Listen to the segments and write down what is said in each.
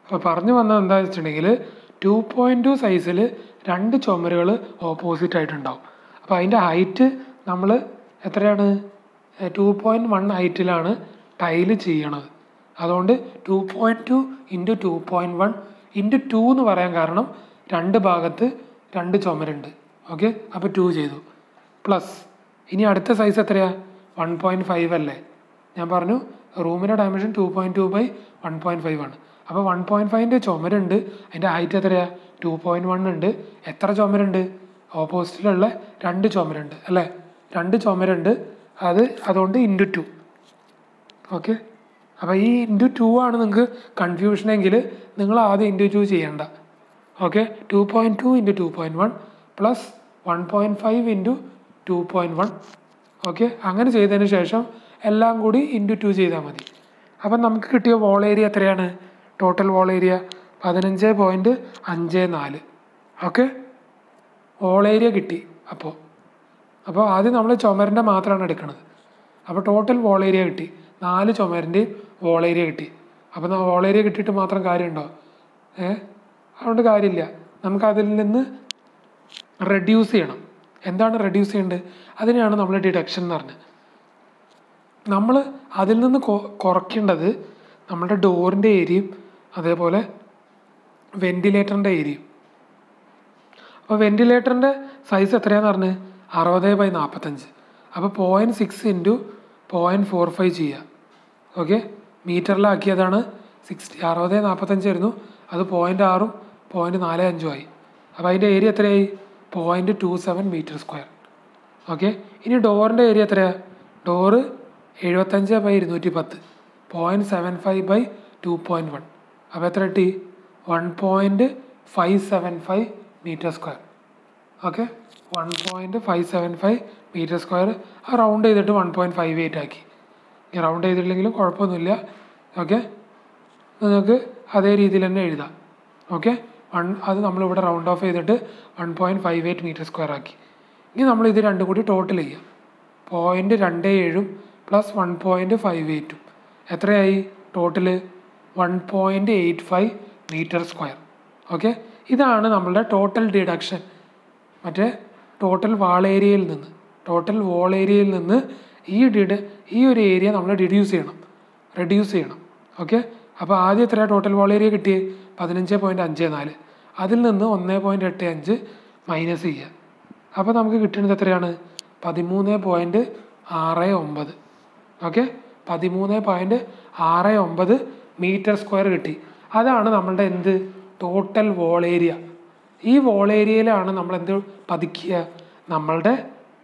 അപ്പോൾ പറഞ്ഞു വന്നത് എന്താണെന്ന് വെച്ചിട്ടുണ്ടെങ്കിൽ ടു പോയിൻറ്റ് ടു സൈസിൽ രണ്ട് ചുമരുകൾ ഓപ്പോസിറ്റ് ആയിട്ടുണ്ടാവും അപ്പോൾ അതിൻ്റെ ഹൈറ്റ് നമ്മൾ എത്രയാണ് ടു പോയിൻറ്റ് വൺ ഹൈറ്റിലാണ് ടൈല് ചെയ്യണത് അതുകൊണ്ട് two point two into two point one into two എന്ന് പറയാൻ കാരണം രണ്ട് ഭാഗത്ത് രണ്ട് ചുമരുണ്ട് ഓക്കെ അപ്പോൾ ടു ചെയ്തു പ്ലസ് ഇനി അടുത്ത സൈസ് എത്രയാ വൺ പോയിൻറ്റ് ഫൈവ് അല്ലേ ഞാൻ പറഞ്ഞു റൂമിൻ്റെ dimension two point two by one point five ആണ് അപ്പോൾ വൺ പോയിൻറ്റ് ഫൈവിൻ്റെ ചുമരുണ്ട് അതിൻ്റെ ഹൈറ്റ് എത്രയാ ടു പോയിൻറ്റ് വൺ ഉണ്ട് എത്ര ചുമരുണ്ട് ഓപ്പോസിറ്റിലുള്ള രണ്ട് ചുമരുണ്ട് അല്ലേ രണ്ട് ചുമരുണ്ട് അത് അതുകൊണ്ട് ഇൻറ്റു ടു ഓക്കെ അപ്പോൾ ഈ ഇൻറ്റു ടു ആണ് നിങ്ങൾക്ക് കൺഫ്യൂഷൻ എങ്കിൽ നിങ്ങൾ ആദ്യം ഇൻറ്റു ടു ചെയ്യണ്ട okay two point two into two point one plus one point five into two point one okay അങ്ങനെ ചെയ്തതിന് ശേഷം എല്ലാം കൂടി ഇൻറ്റു ടു ചെയ്താൽ മതി അപ്പം നമുക്ക് കിട്ടിയ വോൾ ഏരിയ എത്രയാണ് ടോട്ടൽ വോൾ ഏരിയ പതിനഞ്ച് പോയിൻറ്റ് അഞ്ച് നാല് ഓക്കെ വോൾ ഏരിയ കിട്ടി അപ്പോൾ അപ്പോൾ ആദ്യം നമ്മൾ ചുമരിൻ്റെ മാത്രമാണ് എടുക്കുന്നത് അപ്പോൾ ടോട്ടൽ വോൾ ഏരിയ കിട്ടി നാല് ചുമരിൻ്റെയും വോൾ ഏരിയ കിട്ടി അപ്പോൾ ആ വോൾ ഏരിയ കിട്ടിയിട്ട് മാത്രം കാര്യമുണ്ടോ ഏ അതുകൊണ്ട് കാര്യമില്ല നമുക്ക് അതിൽ നിന്ന് റെഡ്യൂസ് ചെയ്യണം എന്താണ് റെഡ്യൂസ് ചെയ്യേണ്ടത് അതിനെയാണ് നമ്മൾ ഡിഡക്ഷൻ എന്ന് പറഞ്ഞത് നമ്മൾ അതിൽ നിന്ന് കൊ- കുറയ്ക്കേണ്ടത് നമ്മുടെ ഡോറിൻ്റെ ഏരിയയും അതേപോലെ വെൻറ്റിലേറ്ററിൻ്റെ ഏരിയയും അപ്പോൾ വെൻറ്റിലേറ്ററിൻ്റെ സൈസ് എത്രയാന്ന് പറഞ്ഞ് അറുപത് ബൈ നാൽപ്പത്തഞ്ച് അപ്പോൾ point six into point four five ചെയ്യുക ഓക്കെ മീറ്ററിലാക്കിയതാണ് സിക്സ്റ്റി അറുപത് നാൽപ്പത്തഞ്ചായിരുന്നു അത് പോയിൻറ്റ് ആറും പോയിൻറ്റ് നാല് അഞ്ചും ആയി അപ്പോൾ അതിൻ്റെ ഏരിയ എത്രയായി point two seven metre square okay ഇനി ഡോറിൻ്റെ ഏരിയ എത്രയാണ് ഡോറ് എഴുപത്തഞ്ച് ബൈ ഇരുന്നൂറ്റി പത്ത് point seven five by two point one അപ്പോൾ എത്ര കിട്ടി one point five seven five metre square okay one point five seven five metre square ആ റൗണ്ട് ചെയ്തിട്ട് വൺ പോയിൻറ്റ് ഫൈവ് എയ്റ്റ് ആക്കി ഇനി റൗണ്ട് ചെയ്തിട്ടില്ലെങ്കിലും കുഴപ്പമൊന്നുമില്ല ഓക്കെ നിങ്ങൾക്ക് അതേ രീതിയിൽ തന്നെ എഴുതാം ഓക്കെ വൺ അത് നമ്മളിവിടെ റൗണ്ട് ഓഫ് ചെയ്തിട്ട് one point five eight metre square ആക്കി ഇനി നമ്മൾ ഇത് രണ്ടും കൂടി ടോട്ടൽ ചെയ്യാം പോയിൻറ്റ് രണ്ട് ഏഴും പ്ലസ് വൺ പോയിൻറ്റ് ഫൈവ് എയ്റ്റും എത്രയായി total one point eight five metre square okay ഇതാണ് നമ്മളുടെ ടോട്ടൽ ഡിഡക്ഷൻ മറ്റേ ടോട്ടൽ വാൾ ഏരിയയിൽ നിന്ന് ടോട്ടൽ വോൾ ഏരിയയിൽ നിന്ന് ഈ ഡിഡ ഈ ഒരു ഏരിയ നമ്മൾ ഡിഡ്യൂസ് ചെയ്യണം റെഡ്യൂസ് ചെയ്യണം ഓക്കെ അപ്പോൾ ആദ്യം എത്രയാണ് ടോട്ടൽ വോൾ ഏരിയ കിട്ടിയത് പതിനഞ്ച് പോയിൻറ്റ് അഞ്ച് നാല് അതിൽ നിന്ന് ഒന്ന് പോയിൻറ്റ് എട്ട് അഞ്ച് മൈനസ് ചെയ്യുക അപ്പോൾ നമുക്ക് കിട്ടുന്നത് എത്രയാണ് പതിമൂന്ന് പോയിൻറ്റ് ആറ് ഒമ്പത് ഓക്കെ പതിമൂന്ന് പോയിൻറ്റ് ആറ് ഒമ്പത് മീറ്റർ സ്ക്വയർ കിട്ടി അതാണ് നമ്മളുടെ എന്ത് ടോട്ടൽ വോൾ ഏരിയ ഈ വോൾ ഏരിയയിലാണ് നമ്മൾ എന്ത് പതിക്കുക നമ്മളുടെ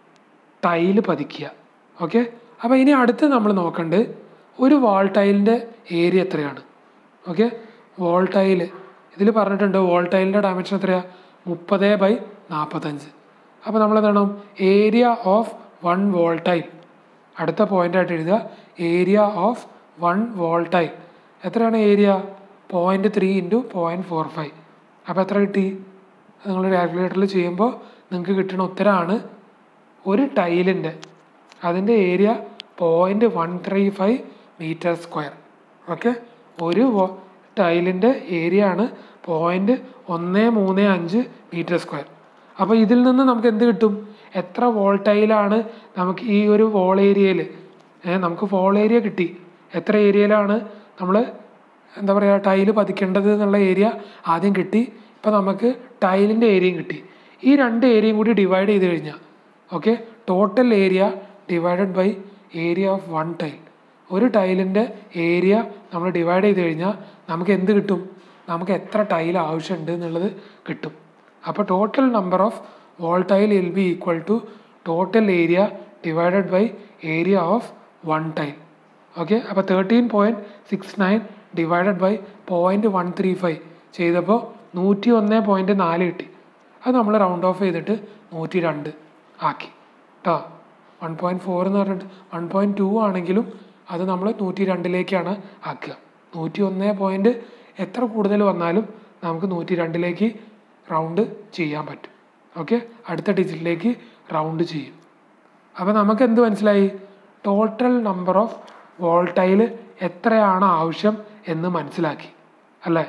ടൈല് പതിക്കുക ഓക്കെ അപ്പോൾ ഇനി അടുത്ത് നമ്മൾ നോക്കേണ്ടത് ഒരു വാൾ ടൈലിൻ്റെ ഏരിയ എത്രയാണ് ഓക്കെ വോൾ ടൈല് ഇതിൽ പറഞ്ഞിട്ടുണ്ട് വോൾ ടൈലിൻ്റെ ഡയമെൻഷൻ എത്രയാണ് മുപ്പത് ബൈ നാൽപ്പത്തഞ്ച് അപ്പോൾ നമ്മൾ എന്താണ് area of one wall tile അടുത്ത point ആയിട്ട് എഴുതുക area of one wall tile എത്രയാണ് area point three into point four five അപ്പോൾ എത്ര കിട്ടി നിങ്ങൾ കാൽക്കുലേറ്ററിൽ ചെയ്യുമ്പോൾ നിങ്ങൾക്ക് കിട്ടുന്ന ഉത്തരമാണ് ഒരു ടൈലിൻ്റെ അതിൻ്റെ area point one three five metre square okay ഒരു ടൈലിൻ്റെ ഏരിയ ആണ് പോയിൻറ്റ് ഒന്ന് മൂന്ന് അഞ്ച് മീറ്റർ സ്ക്വയർ അപ്പോൾ ഇതിൽ നിന്ന് നമുക്ക് എന്ത് കിട്ടും എത്ര വോൾ ടൈലാണ് നമുക്ക് ഈ ഒരു വോൾ ഏരിയയിൽ നമുക്ക് വോൾ ഏരിയ കിട്ടി എത്ര ഏരിയയിലാണ് നമ്മൾ എന്താ പറയുക ടൈല് പതിക്കേണ്ടത് എന്നുള്ള ഏരിയ ആദ്യം കിട്ടി ഇപ്പം നമുക്ക് ടൈലിൻ്റെ ഏരിയയും കിട്ടി ഈ രണ്ട് ഏരിയയും കൂടി ഡിവൈഡ് ചെയ്ത് കഴിഞ്ഞാൽ okay total area divided by area of one tile ഒരു ടൈലിൻ്റെ ഏരിയ നമ്മൾ ഡിവൈഡ് ചെയ്ത് കഴിഞ്ഞാൽ നമുക്ക് എന്ത് കിട്ടും നമുക്ക് എത്ര ടൈൽ ആവശ്യമുണ്ട് എന്നുള്ളത് കിട്ടും അപ്പോൾ total number of wall tile will be equal to total area divided by area of one tile okay അപ്പോൾ thirteen point six nine divided by point one three five ചെയ്തപ്പോൾ നൂറ്റി ഒന്ന് പോയിൻറ്റ് നാല് കിട്ടി അത് നമ്മൾ റൗണ്ട് ഓഫ് ചെയ്തിട്ട് നൂറ്റി രണ്ട് ആക്കി കേട്ടോ വൺ പോയിൻറ്റ് ഫോർ എന്ന് പറഞ്ഞിട്ട് വൺ പോയിൻറ്റ് ടു ആണെങ്കിലും അത് നമ്മൾ നൂറ്റി രണ്ടിലേക്കാണ് ആക്കുക നൂറ്റി ഒന്ന് പോയിൻറ്റ് എത്ര കൂടുതൽ വന്നാലും നമുക്ക് നൂറ്റി രണ്ടിലേക്ക് റൗണ്ട് ചെയ്യാൻ പറ്റും ഓക്കെ അടുത്ത ഡിജിറ്റിലേക്ക് റൗണ്ട് ചെയ്യും അപ്പോൾ നമുക്ക് എന്ത് മനസ്സിലായി ടോട്ടൽ നമ്പർ ഓഫ് വോൾട്ടൈൽ എത്രയാണ് ആവശ്യം എന്ന് മനസ്സിലാക്കി അല്ലേ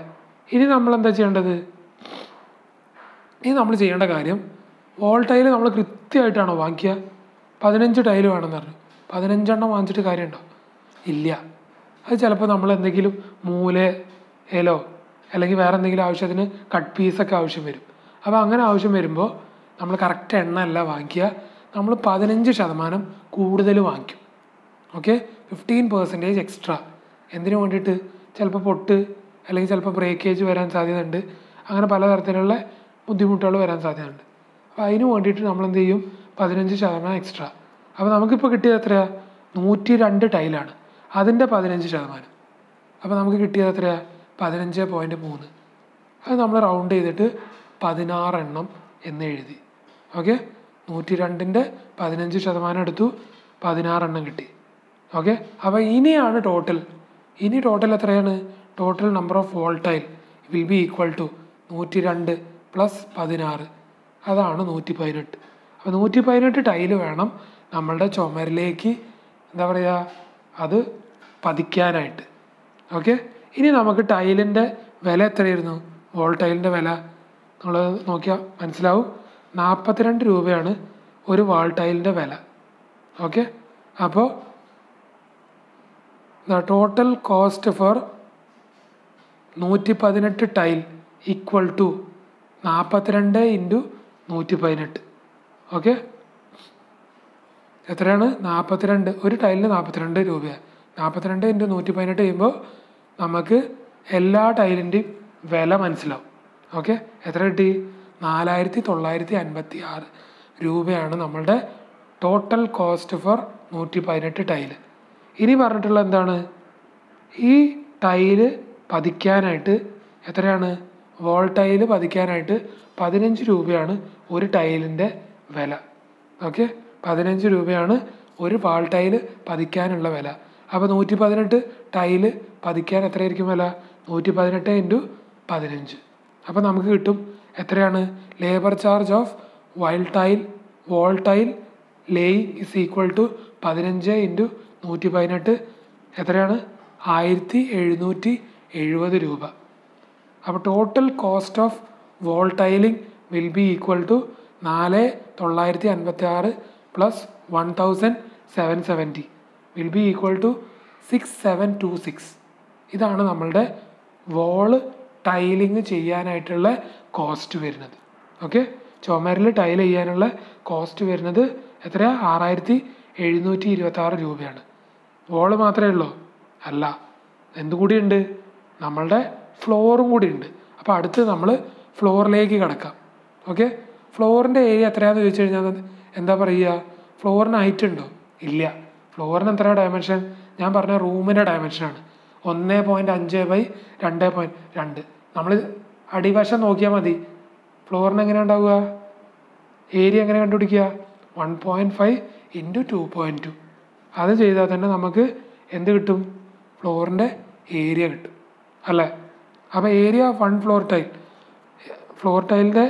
ഇനി നമ്മൾ എന്താ ചെയ്യേണ്ടത് ഇനി നമ്മൾ ചെയ്യേണ്ട കാര്യം വോൾ ടൈല് നമ്മൾ കൃത്യമായിട്ടാണോ വാങ്ങിക്കുക പതിനഞ്ച് ടൈല് വേണമെന്ന് പറഞ്ഞു പതിനഞ്ചെണ്ണം വാങ്ങിച്ചിട്ട് കാര്യമുണ്ടോ ഇല്ല അത് ചിലപ്പോൾ നമ്മൾ എന്തെങ്കിലും മൂലയിലോ അല്ലെങ്കിൽ വേറെ എന്തെങ്കിലും ആവശ്യത്തിന് കട്ട് പീസൊക്കെ ആവശ്യം വരും അപ്പോൾ അങ്ങനെ ആവശ്യം വരുമ്പോൾ നമ്മൾ കറക്റ്റ് എണ്ണ അല്ല വാങ്ങിക്കുക നമ്മൾ പതിനഞ്ച് ശതമാനം കൂടുതൽ വാങ്ങിക്കും ഓക്കെ ഫിഫ്റ്റീൻ പെർസെൻറ്റേജ് എക്സ്ട്രാ എന്തിനു വേണ്ടിയിട്ട് ചിലപ്പോൾ പൊട്ട് അല്ലെങ്കിൽ ചിലപ്പോൾ ബ്രേക്കേജ് വരാൻ സാധ്യതയുണ്ട് അങ്ങനെ പലതരത്തിലുള്ള ബുദ്ധിമുട്ടുകൾ വരാൻ സാധ്യതയുണ്ട് അപ്പോൾ അതിന് വേണ്ടിയിട്ട് നമ്മൾ എന്ത് ചെയ്യും പതിനഞ്ച് ശതമാനം എക്സ്ട്രാ അപ്പോൾ നമുക്കിപ്പോൾ കിട്ടിയത് എത്രയാ നൂറ്റി രണ്ട് ടൈലാണ് അതിൻ്റെ പതിനഞ്ച് ശതമാനം അപ്പോൾ നമുക്ക് കിട്ടിയത് എത്രയാ പതിനഞ്ച് പോയിൻറ്റ് മൂന്ന് അത് നമ്മൾ റൗണ്ട് ചെയ്തിട്ട് പതിനാറെണ്ണം എന്ന് എഴുതി ഓക്കെ നൂറ്റി രണ്ടിൻ്റെ പതിനഞ്ച് ശതമാനം എടുത്തു പതിനാറെണ്ണം കിട്ടി ഓക്കെ അപ്പോൾ ഇനിയാണ് ടോട്ടൽ ഇനി ടോട്ടൽ എത്രയാണ് total number of wall tile will be equal to നൂറ്റി രണ്ട് പ്ലസ് പതിനാറ് അതാണ് നൂറ്റി പതിനെട്ട് അപ്പോൾ നൂറ്റി പതിനെട്ട് ടൈല് വേണം നമ്മളുടെ ചുമരിലേക്ക് എന്താ പറയുക അത് പതിക്കാനായിട്ട് ഓക്കെ ഇനി നമുക്ക് ടൈലിൻ്റെ വില എത്രയായിരുന്നു വോൾ ടൈലിൻ്റെ വില നമ്മൾ നോക്കിയാൽ മനസ്സിലാവും നാൽപ്പത്തിരണ്ട് രൂപയാണ് ഒരു വാൾ ടൈലിൻ്റെ വില ഓക്കെ അപ്പോൾ ദ ടോട്ടൽ കോസ്റ്റ് ഫോർ നൂറ്റി പതിനെട്ട് ടൈൽ ഈക്വൽ ടു നാൽപ്പത്തിരണ്ട് ഇൻറ്റു നൂറ്റി പതിനെട്ട് ഓക്കെ എത്രയാണ് നാൽപ്പത്തിരണ്ട് ഒരു ടൈലിന് നാൽപ്പത്തിരണ്ട് രൂപയാണ് നാൽപ്പത്തിരണ്ട് ഇൻറ്റു നൂറ്റി പതിനെട്ട് ചെയ്യുമ്പോൾ നമുക്ക് എല്ലാ ടൈലിൻ്റെയും വില മനസ്സിലാവും ഓക്കെ എത്ര കിട്ടി നാലായിരത്തി തൊള്ളായിരത്തി അൻപത്തി ആറ് രൂപയാണ് നമ്മളുടെ ടോട്ടൽ കോസ്റ്റ് ഫോർ നൂറ്റി പതിനെട്ട് ടൈല് ഇനി പറഞ്ഞിട്ടുള്ള എന്താണ് ഈ ടൈല് പതിക്കാനായിട്ട് എത്രയാണ് വോൾ ടൈല് പതിക്കാനായിട്ട് പതിനഞ്ച് രൂപയാണ് ഒരു ടൈലിൻ്റെ വില ഓക്കെ പതിനഞ്ച് രൂപയാണ് ഒരു വാൾ ടൈല് പതിക്കാനുള്ള വില അപ്പോൾ നൂറ്റി പതിനെട്ട് ടൈല് പതിക്കാൻ എത്രയായിരിക്കും വില നൂറ്റി പതിനെട്ട് ഇൻറ്റു പതിനഞ്ച് അപ്പോൾ നമുക്ക് കിട്ടും എത്രയാണ് labour charge of while tile wall tile laying is equal to പതിനഞ്ച് ഇൻറ്റു നൂറ്റി പതിനെട്ട് എത്രയാണ് ആയിരത്തി എഴുന്നൂറ്റി എഴുപത് രൂപ അപ്പോൾ total cost of wall tiling will be equal to നാല് തൊള്ളായിരത്തി അൻപത്തി ആറ് plus one thousand seven seventy will be equal to six seven two six ഇതാണ് നമ്മളുടെ വോള് ടൈലിങ് ചെയ്യാനായിട്ടുള്ള കോസ്റ്റ് വരുന്നത് ഓക്കെ ചുമരിൽ ടൈൽ ചെയ്യാനുള്ള കോസ്റ്റ് വരുന്നത് എത്രയാ ആറായിരത്തി എഴുന്നൂറ്റി ഇരുപത്തി ആറ് രൂപയാണ് വോള് മാത്രമേ ഉള്ളൂ അല്ല എന്തുകൂടിയുണ്ട് നമ്മളുടെ ഫ്ലോറും കൂടി ഉണ്ട് അപ്പോൾ അടുത്ത് നമ്മൾ ഫ്ലോറിലേക്ക് കിടക്കാം ഓക്കെ ഫ്ലോറിൻ്റെ ഏരിയ എത്രയാണെന്ന് ചോദിച്ചു കഴിഞ്ഞാൽ എന്താ പറയുക ഫ്ലോറിന് ഹൈറ്റ് ഉണ്ടോ ഇല്ല ഫ്ലോറിന് എത്ര ഡയമെൻഷൻ ഞാൻ പറഞ്ഞ റൂമിൻ്റെ ഡയമെൻഷനാണ് ഒന്ന് പോയിൻറ്റ് അഞ്ച് ബൈ രണ്ട് പോയിൻറ്റ് രണ്ട് നമ്മൾ അടിവശം നോക്കിയാൽ മതി ഫ്ലോറിന് എങ്ങനെ ഉണ്ടാവുക ഏരിയ എങ്ങനെ കണ്ടുപിടിക്കുക one point five into two point two അത് ചെയ്താൽ തന്നെ നമുക്ക് എന്ത് കിട്ടും ഫ്ലോറിൻ്റെ ഏരിയ കിട്ടും അല്ലേ അപ്പോൾ area of one floor tile floor ടൈലിൻ്റെ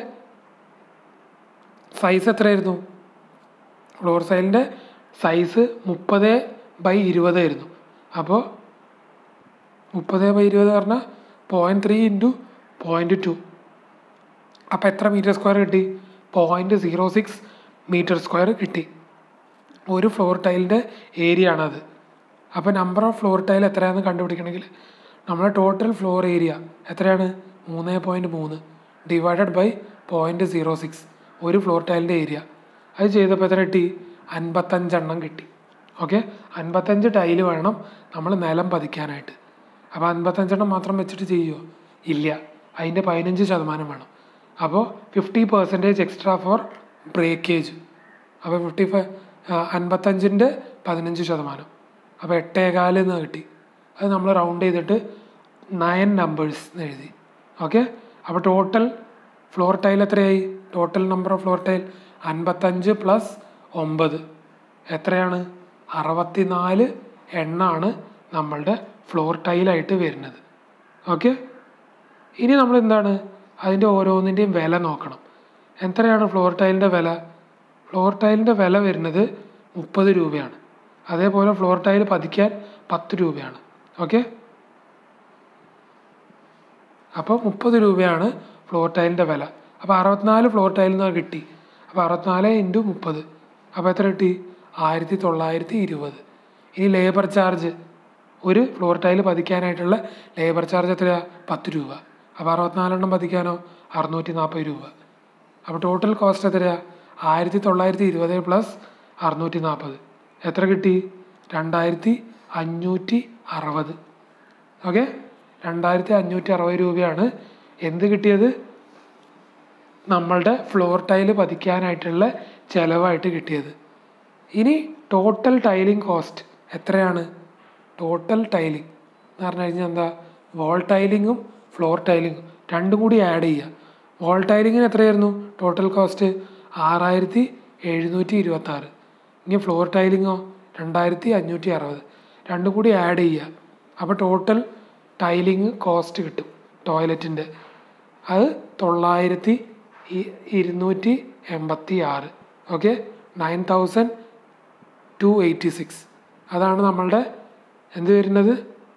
സൈസ് എത്രയായിരുന്നു ഫ്ലോർ ടൈലിൻ്റെ സൈസ് മുപ്പത് ബൈ ഇരുപതായിരുന്നു അപ്പോൾ മുപ്പത് ബൈ ഇരുപത് പറഞ്ഞാൽ point three into point two അപ്പോൾ എത്ര മീറ്റർ സ്ക്വയർ കിട്ടി point zero six metre square കിട്ടി ഒരു ഫ്ലോർ ടൈലിൻ്റെ ഏരിയ ആണത് അപ്പോൾ നമ്പർ ഓഫ് ഫ്ലോർ ടൈൽ എത്രയാണെന്ന് കണ്ടുപിടിക്കണമെങ്കിൽ നമ്മുടെ ടോട്ടൽ ഫ്ലോർ ഏരിയ എത്രയാണ് മൂന്ന് പോയിൻറ്റ് മൂന്ന് divided by point zero six ഒരു ഫ്ലോർ ടൈലിൻ്റെ ഏരിയ അത് ചെയ്തപ്പോൾ എത്ര കിട്ടി അൻപത്തഞ്ചെണ്ണം കിട്ടി ഓക്കെ അൻപത്തഞ്ച് ടൈല് വേണം നമ്മൾ നിലം പതിക്കാനായിട്ട് അപ്പോൾ അൻപത്തഞ്ചെണ്ണം മാത്രം വെച്ചിട്ട് ചെയ്യുമോ ഇല്ല അതിൻ്റെ പതിനഞ്ച് ശതമാനം വേണം അപ്പോൾ fifty percentage extra for breakage അപ്പോൾ ഫിഫ്റ്റി ഫൈവ് അൻപത്തഞ്ചിൻ്റെ പതിനഞ്ച് ശതമാനം അപ്പോൾ എട്ടേകാല് എന്ന് കിട്ടി അത് നമ്മൾ റൗണ്ട് ചെയ്തിട്ട് നയൻ നമ്പേഴ്സ് എന്ന് എഴുതി ഓക്കെ അപ്പോൾ ടോട്ടൽ ഫ്ലോർ ടൈൽ എത്രയായി total number of floor tile അൻപത്തഞ്ച് പ്ലസ് ഒമ്പത് എത്രയാണ് അറുപത്തിനാല് എണ്ണാണ് നമ്മളുടെ ഫ്ലോർ ടൈലായിട്ട് വരുന്നത് ഓക്കെ ഇനി നമ്മൾ എന്താണ് അതിൻ്റെ ഓരോന്നിൻ്റെയും വില നോക്കണം എത്രയാണ് ഫ്ലോർ ടൈലിൻ്റെ വില ഫ്ലോർ ടൈലിൻ്റെ വില വരുന്നത് മുപ്പത് രൂപയാണ് അതേപോലെ ഫ്ലോർ ടൈൽ പതിക്കാൻ പത്ത് രൂപയാണ് ഓക്കെ അപ്പോൾ മുപ്പത് രൂപയാണ് ഫ്ലോർ ടൈലിൻ്റെ വില അപ്പോൾ അറുപത്തിനാല് ഫ്ലോർ ടൈലിൽ നിന്ന് കിട്ടി അപ്പോൾ അറുപത്തിനാല് ഇൻറ്റു മുപ്പത് അപ്പോൾ എത്ര കിട്ടി ആയിരത്തി തൊള്ളായിരത്തി ഇരുപത് ഇനി ലേബർ ചാർജ് ഒരു ഫ്ലോർ ടൈൽ പതിക്കാനായിട്ടുള്ള ലേബർ ചാർജ് എത്രയാണ് പത്ത് രൂപ അപ്പോൾ അറുപത്തിനാലെണ്ണം പതിക്കാനോ അറുന്നൂറ്റി നാൽപ്പത് രൂപ അപ്പോൾ ടോട്ടൽ കോസ്റ്റ് എത്രയാണ് ആയിരത്തി തൊള്ളായിരത്തി ഇരുപത് പ്ലസ് അറുന്നൂറ്റി നാൽപ്പത് എത്ര കിട്ടി രണ്ടായിരത്തി അഞ്ഞൂറ്റി അറുപത് ഓക്കെ രണ്ടായിരത്തി അഞ്ഞൂറ്റി അറുപത് രൂപയാണ് എന്ത് കിട്ടിയത് നമ്മളുടെ ഫ്ലോർ ടൈല് പതിക്കാനായിട്ടുള്ള ചിലവായിട്ട് കിട്ടിയത് ഇനി ടോട്ടൽ ടൈലിംഗ് കോസ്റ്റ് എത്രയാണ് ടോട്ടൽ ടൈലിംഗ് എന്ന് പറഞ്ഞു കഴിഞ്ഞാൽ എന്താ വോൾ ടൈലിങ്ങും ഫ്ലോർ ടൈലിങ്ങും രണ്ടും കൂടി ആഡ് ചെയ്യുക വോൾ ടൈലിങ്ങിന് എത്രയായിരുന്നു ടോട്ടൽ കോസ്റ്റ് ആറായിരത്തി എഴുന്നൂറ്റി ഇരുപത്താറ് ഇനി ഫ്ലോർ ടൈലിങ്ങോ രണ്ടായിരത്തി അഞ്ഞൂറ്റി അറുപത് രണ്ടും കൂടി ആഡ് ചെയ്യുക അപ്പോൾ ടോട്ടൽ ടൈലിങ് കോസ്റ്റ് കിട്ടും ടോയ്ലറ്റിൻ്റെ അത് തൊള്ളായിരത്തി ഇ- ഇരുന്നൂറ്റി എൺപത്തി ആറ് okay nine thousand two eighty six അതാണ് നമ്മളുടെ എന്ത് വരുന്നത്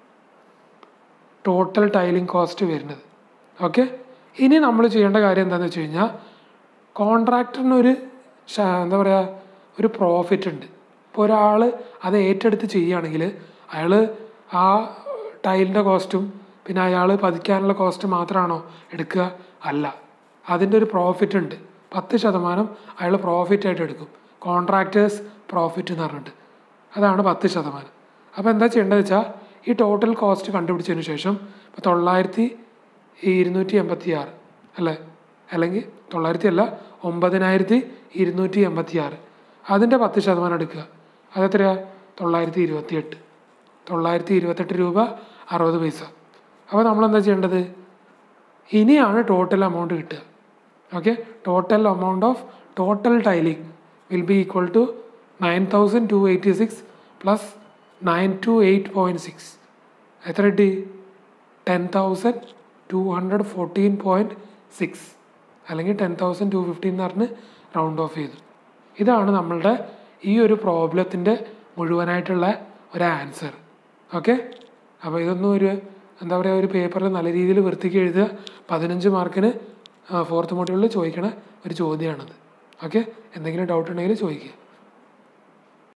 ടോട്ടൽ ടൈലിംഗ് കോസ്റ്റ് വരുന്നത് ഓക്കെ ഇനി നമ്മൾ ചെയ്യേണ്ട കാര്യം എന്താണെന്ന് വെച്ച് കഴിഞ്ഞാൽ കോൺട്രാക്ടറിനൊരു ശ- എന്താ പറയുക ഒരു പ്രോഫിറ്റ് ഉണ്ട് ഇപ്പോൾ ഒരാൾ അത് ഏറ്റെടുത്ത് ചെയ്യുകയാണെങ്കിൽ അയാൾ ആ ടൈലിൻ്റെ കോസ്റ്റും പിന്നെ അയാൾ പതിക്കാനുള്ള കോസ്റ്റ് മാത്രമാണോ എടുക്കുക അല്ല അതിൻ്റെ ഒരു പ്രോഫിറ്റ് ഉണ്ട് പത്ത് ശതമാനം അയാൾ പ്രോഫിറ്റ് ആയിട്ട് എടുക്കും കോൺട്രാക്ടേഴ്സ് പ്രോഫിറ്റ് എന്ന് പറഞ്ഞിട്ട് അതാണ് പത്ത് ശതമാനം അപ്പോൾ എന്താ ചെയ്യേണ്ടത് വെച്ചാൽ ഈ ടോട്ടൽ കോസ്റ്റ് കണ്ടുപിടിച്ചതിന് ശേഷം ഇപ്പോൾ തൊള്ളായിരത്തി ഇരുന്നൂറ്റി എൺപത്തി ആറ് അല്ലേ അല്ലെങ്കിൽ തൊള്ളായിരത്തി അല്ല ഒമ്പതിനായിരത്തി ഇരുന്നൂറ്റി എൺപത്തി ആറ് അതിൻ്റെ പത്ത് ശതമാനം എടുക്കുക അതെത്രയാ തൊള്ളായിരത്തി ഇരുപത്തി എട്ട് തൊള്ളായിരത്തി ഇരുപത്തെട്ട് രൂപ അറുപത് പൈസ അപ്പോൾ നമ്മൾ എന്താ ചെയ്യേണ്ടത് ഇനിയാണ് ടോട്ടൽ എമൗണ്ട് കിട്ടുക okay total amount of total tiling will be equal to nine thousand two eighty six plus nine two eight point six എത്ര കിട്ടി ten thousand two hundred fourteen point six അല്ലെങ്കിൽ ടെൻ തൗസൻഡ് ടു ഫിഫ്റ്റീൻ എന്ന് പറഞ്ഞ് round of ചെയ്തു ഇതാണ് നമ്മളുടെ ഈ ഒരു പ്രോബ്ലത്തിൻ്റെ മുഴുവനായിട്ടുള്ള ഒരു ആൻസർ ഓക്കെ അപ്പോൾ ഇതൊന്നും ഒരു എന്താ പറയുക ഒരു പേപ്പറിൽ നല്ല രീതിയിൽ വൃത്തിക്ക് എഴുതുക പതിനഞ്ച് മാർക്കിന് ഫോർത്ത് മോഡ്യൂളിൽ ചോദിക്കണ ഒരു ചോദ്യമാണത് ഓക്കെ എന്തെങ്കിലും ഡൗട്ട് ഉണ്ടെങ്കിൽ ചോദിക്കുക